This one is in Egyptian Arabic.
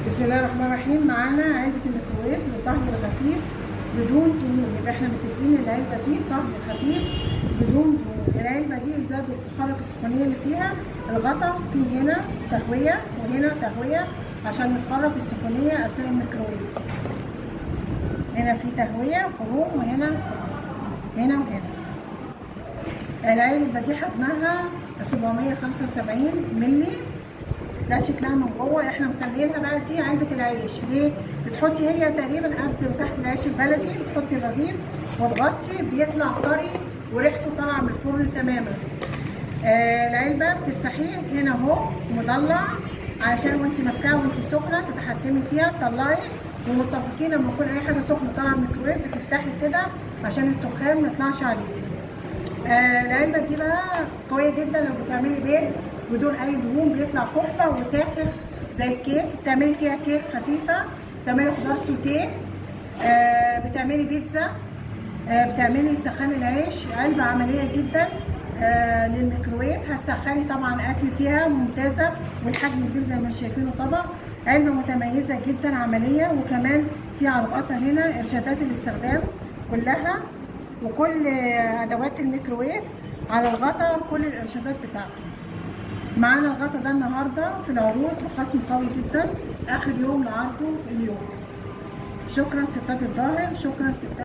بسم الله الرحمن الرحيم معانا علبة الميكروويف للطهي الخفيف بدون دهون يبقى احنا متفقين العلبة دي طهي خفيف بدون دهون العلبة دي ازاي بتخرج السخونية اللي فيها الغطا فيه هنا تهوية وهنا تهوية عشان يخرج السخونية أثناء الميكروويف هنا في تهوية خروج وهنا هنا وهنا العلبة دي حجمها 775 مللي ده شكلها من جوه احنا مسميينها بقى دي علبه العيش ليه؟ بتحطي هي تقريبا قد مساحه العيش البلدي بتحطي الرغيف وتغطي بيطلع طري وريحته طالعه من الفرن تماما. آه العلبه بتفتحيه هنا اهو مضلع علشان وانت ماسكاها وانت سخنه تتحكمي فيها تطلعي ومتفقين لما يكون اي حاجه سخنه طالعه من الميكروويف بتفتحي كده عشان الدخان ما يطلعش عليكي. آه العلبه دي بقى قويه جدا لو بتعملي بيض بدون اي دهون بيطلع تحفه وتاخد زي الكيك بتعملي فيها كيك خفيفه بتعملي خضار سوتيه آه بتعملي بيتزا آه بتعملي سخان العيش علبه عمليه جدا آه للميكروويف هتسخني طبعا اكل فيها ممتازه والحجم كبير زي ما شايفينه طبعا علبه متميزه جدا عمليه وكمان في على الغطا هنا ارشادات الاستخدام كلها وكل ادوات الميكروويف على الغطا كل الارشادات بتاعته معانا الغطا ده النهارده في العروض بخصم قوي جدا اخر يوم لعرضه اليوم شكرا ستات الظاهر شكرا ستات